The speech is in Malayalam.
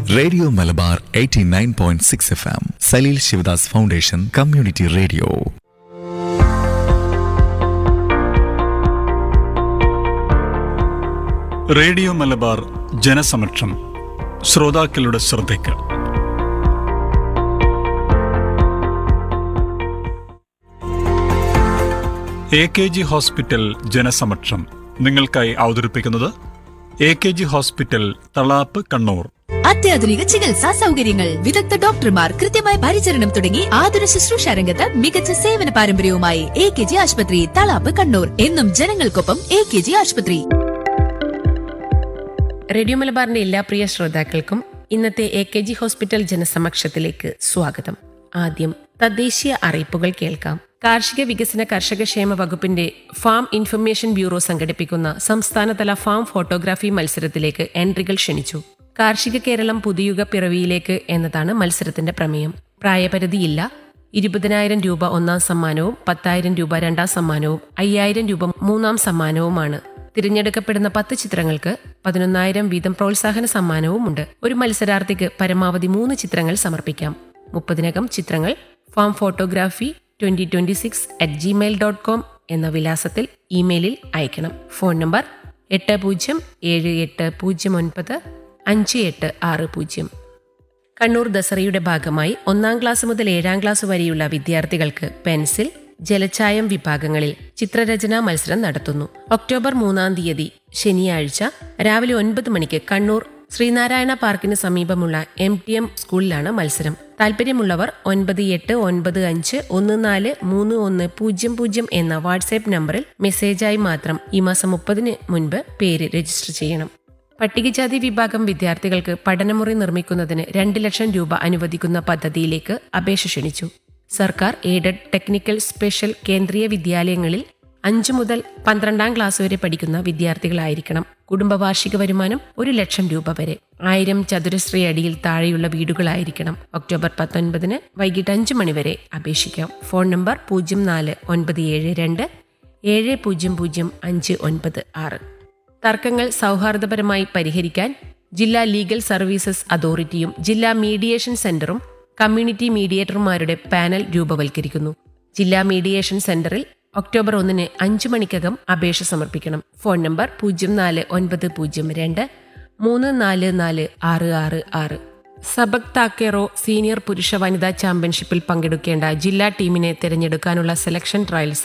radio Malabar 89.6 F M Saleel Sivadas foundation community radio radio Malabar ജനസമക്ഷം ശ്രോതാക്കളുടെ ശ്രദ്ധയ്ക്ക് എ കെ ജി ഹോസ്പിറ്റൽ ജനസമക്ഷം നിങ്ങൾക്കായി അവതരിപ്പിക്കുന്നത് A K G hospital Thalap Kannur അത്യാധുനിക ചികിത്സാ സൗകര്യങ്ങൾ വിദഗ്ധ ഡോക്ടർമാർ കൃത്യമായ പരിചരണം തുടങ്ങി ആതുര ശുശ്രൂഷ രംഗത്ത് മികച്ച സേവന പാരമ്പര്യവുമായി എ കെ ജി ആശുപത്രി തളാപ്പ് കണ്ണൂർ എന്നും ജനങ്ങൾക്കൊപ്പം എ കെ ജി ആശുപത്രി റേഡിയോ മലബാറിന്റെ എല്ലാ പ്രിയ ശ്രോതാക്കൾക്കും ഇന്നത്തെ എ കെ ജി ഹോസ്പിറ്റൽ ജനസമക്ഷത്തിലേക്ക് സ്വാഗതം ആദ്യം തദ്ദേശീയ അറിയിപ്പുകൾ കേൾക്കാം കാർഷിക വികസന കർഷകക്ഷേമ വകുപ്പിന്റെ ഫാം ഇൻഫർമേഷൻ ബ്യൂറോ സംഘടിപ്പിക്കുന്ന സംസ്ഥാനതല ഫാം ഫോട്ടോഗ്രാഫി മത്സരത്തിലേക്ക് എൻട്രികൾ ക്ഷണിച്ചു കാർഷിക കേരളം പുതിയുഗ പിറവിയിലേക്ക് എന്നതാണ് മത്സരത്തിന്റെ പ്രമേയം പ്രായപരിധിയില്ല ഇരുപതിനായിരം രൂപ ഒന്നാം സമ്മാനവും പത്തായിരം രൂപ രണ്ടാം സമ്മാനവും അയ്യായിരം രൂപ മൂന്നാം സമ്മാനവുമാണ് തിരഞ്ഞെടുക്കപ്പെടുന്ന പത്ത് ചിത്രങ്ങൾക്ക് പതിനൊന്നായിരം വീതം പ്രോത്സാഹന സമ്മാനവുമുണ്ട് ഒരു മത്സരാർത്ഥിക്ക് പരമാവധി മൂന്ന് ചിത്രങ്ങൾ സമർപ്പിക്കാം മുപ്പതിനകം ചിത്രങ്ങൾ farm photography twenty twenty six at Gmail dot com എന്ന വിലാസത്തിൽ ഇമെയിലിൽ അയക്കണം ഫോൺ നമ്പർ എട്ട് പൂജ്യം ഏഴ് എട്ട് പൂജ്യം ഒൻപത് അഞ്ച് എട്ട് ആറ് പൂജ്യം കണ്ണൂർ ദസറയുടെ ഭാഗമായി ഒന്നാം ക്ലാസ് മുതൽ ഏഴാം ക്ലാസ് വരെയുള്ള വിദ്യാർത്ഥികൾക്ക് പെൻസിൽ ജലച്ചായം വിഭാഗങ്ങളിൽ ചിത്രരചനാ മത്സരം നടത്തുന്നു ഒക്ടോബർ മൂന്നാം തീയതി ശനിയാഴ്ച രാവിലെ ഒൻപത് മണിക്ക് കണ്ണൂർ ശ്രീനാരായണ പാർക്കിന് സമീപമുള്ള എം ടി എം സ്കൂളിലാണ് മത്സരം താല്പര്യമുള്ളവർ ഒൻപത് എട്ട് ഒൻപത് അഞ്ച് ഒന്ന് നാല് മൂന്ന് ഒന്ന് പൂജ്യം പൂജ്യം എന്ന വാട്സാപ്പ് നമ്പറിൽ മെസ്സേജായി മാത്രം ഈ മാസം മുപ്പതിന് മുൻപ് പേര് രജിസ്റ്റർ ചെയ്യണം പട്ടികജാതി വിഭാഗം വിദ്യാർത്ഥികൾക്ക് പഠനമുറി നിർമ്മിക്കുന്നതിന് രണ്ട് ലക്ഷം രൂപ അനുവദിക്കുന്ന പദ്ധതിയിലേക്ക് അപേക്ഷ ക്ഷണിച്ചു സർക്കാർ എയ്ഡഡ് ടെക്നിക്കൽ സ്പെഷ്യൽ കേന്ദ്രീയ വിദ്യാലയങ്ങളിൽ അഞ്ചു മുതൽ പന്ത്രണ്ടാം ക്ലാസ് വരെ പഠിക്കുന്ന വിദ്യാർത്ഥികളായിരിക്കണം കുടുംബ വാർഷിക വരുമാനം ഒരു ലക്ഷം രൂപ വരെ ആയിരം ചതുരശ്രീ അടിയിൽ താഴെയുള്ള വീടുകളായിരിക്കണം ഒക്ടോബർ പത്തൊൻപതിന് വൈകിട്ട് അഞ്ചു മണിവരെ അപേക്ഷിക്കാം ഫോൺ നമ്പർ പൂജ്യം നാല് ഒൻപത് ഏഴ് രണ്ട് ഏഴ് പൂജ്യം പൂജ്യം അഞ്ച് ഒൻപത് ആറ് തർക്കങ്ങൾ സൗഹാർദ്ദപരമായി പരിഹരിക്കാൻ ജില്ലാ ലീഗൽ സർവീസസ് അതോറിറ്റിയും ജില്ലാ മീഡിയേഷൻ സെന്ററും കമ്മ്യൂണിറ്റി മീഡിയേറ്റർമാരുടെ പാനൽ രൂപവൽക്കരിക്കുന്നു ജില്ലാ മീഡിയേഷൻ സെന്ററിൽ ഒക്ടോബർ ഒന്നിന് അഞ്ചു മണിക്കകം അപേക്ഷ സമർപ്പിക്കണം ഫോൺ നമ്പർ പൂജ്യം നാല് ഒൻപത് പൂജ്യം രണ്ട് മൂന്ന് നാല് നാല് ആറ് ആറ് ആറ് സബക് താക്കേറോ സീനിയർ പുരുഷ വനിതാ ചാമ്പ്യൻഷിപ്പിൽ പങ്കെടുക്കേണ്ട ജില്ലാ ടീമിനെ തിരഞ്ഞെടുക്കാനുള്ള സെലക്ഷൻ ട്രയൽസ്